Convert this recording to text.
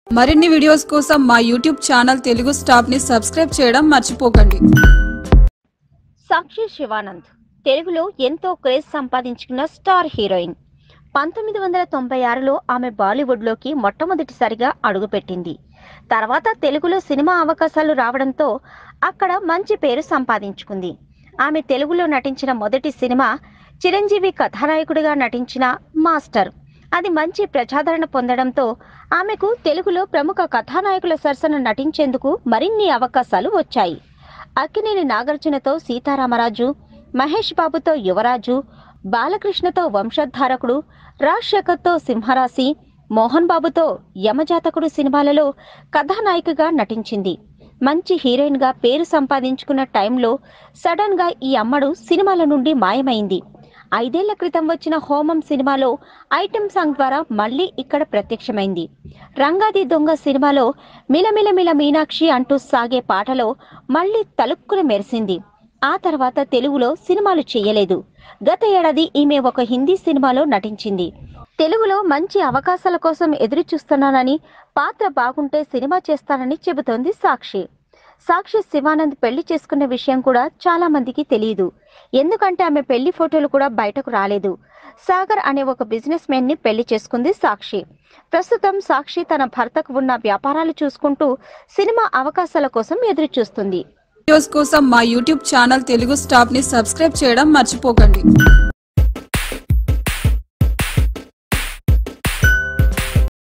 మరిన్ని వీడియోస్ కోసం మా యూట్యూబ్ ఛానల్ తెలుగు స్టాప్ ని సబ్స్క్రైబ్ చేయడం మర్చిపోకండి సాక్షి శివానంద్ తెలుగులో ఎంతో క్రేజ్ సంపాదించుకున్న స్టార్ హీరోయిన్ పంతొమ్మిది వందల తొంభై ఆరులో ఆమె బాలీవుడ్లోకి మొట్టమొదటిసారిగా అడుగుపెట్టింది తర్వాత తెలుగులో సినిమా అవకాశాలు రావడంతో అక్కడ మంచి పేరు సంపాదించుకుంది ఆమె తెలుగులో నటించిన మొదటి సినిమా చిరంజీవి కథానాయకుడిగా నటించిన మాస్టర్ అది మంచి ప్రజాదరణ పొందడంతో ఆమెకు తెలుగులో ప్రముఖ కథానాయకుల సరసన నటించేందుకు మరిన్ని అవకాశాలు వచ్చాయి అక్కినేని నాగార్జునతో సీతారామరాజు మహేష్ బాబుతో యువరాజు బాలకృష్ణతో వంశధారకుడు రాజశేఖర్తో సింహరాశి మోహన్ బాబుతో యమజాతకుడు సినిమాలలో కథానాయికగా నటించింది మంచి హీరోయిన్గా పేరు సంపాదించుకున్న టైంలో సడన్గా ఈ అమ్మడు సినిమాల నుండి మాయమైంది ఐదేళ్ల క్రితం వచ్చిన హోమం సినిమాలో ఐటెం సాంగ్ ద్వారా మళ్ళీ ఇక్కడ ప్రత్యక్షమైంది రంగాది దొంగ సినిమాలో మిలమిల మిల మీనాక్షి అంటూ సాగే పాటలో మళ్ళీ తలుక్కున మెరిసింది ఆ తర్వాత తెలుగులో సినిమాలు చేయలేదు గత ఏడాది ఈమె ఒక హిందీ సినిమాలో నటించింది తెలుగులో మంచి అవకాశాల కోసం ఎదురు చూస్తున్నానని పాత్ర బాగుంటే సినిమా చేస్తానని చెబుతోంది సాక్షి సాక్షి శివానంద్ పెళ్లి చేసుకున్న విషయం కూడా చాలా మందికి తెలియదు ఎందుకంటే ఆమె పెళ్లి ఫోటోలు కూడా బయటకు రాలేదు సాగర్ అనే ఒక బిజినెస్ మెన్ ని పెళ్లి చేసుకుంది సాక్షి ప్రస్తుతం సాక్షి తన భర్తకు ఉన్న వ్యాపారాలు చూసుకుంటూ సినిమా అవకాశాల కోసం ఎదురు చూస్తుంది వీడియోస్ కోసం మా యూట్యూబ్ ఛానల్ తెలుగు స్టాప్ ని సబ్స్క్రైబ్ చేయడం మర్చిపోకండి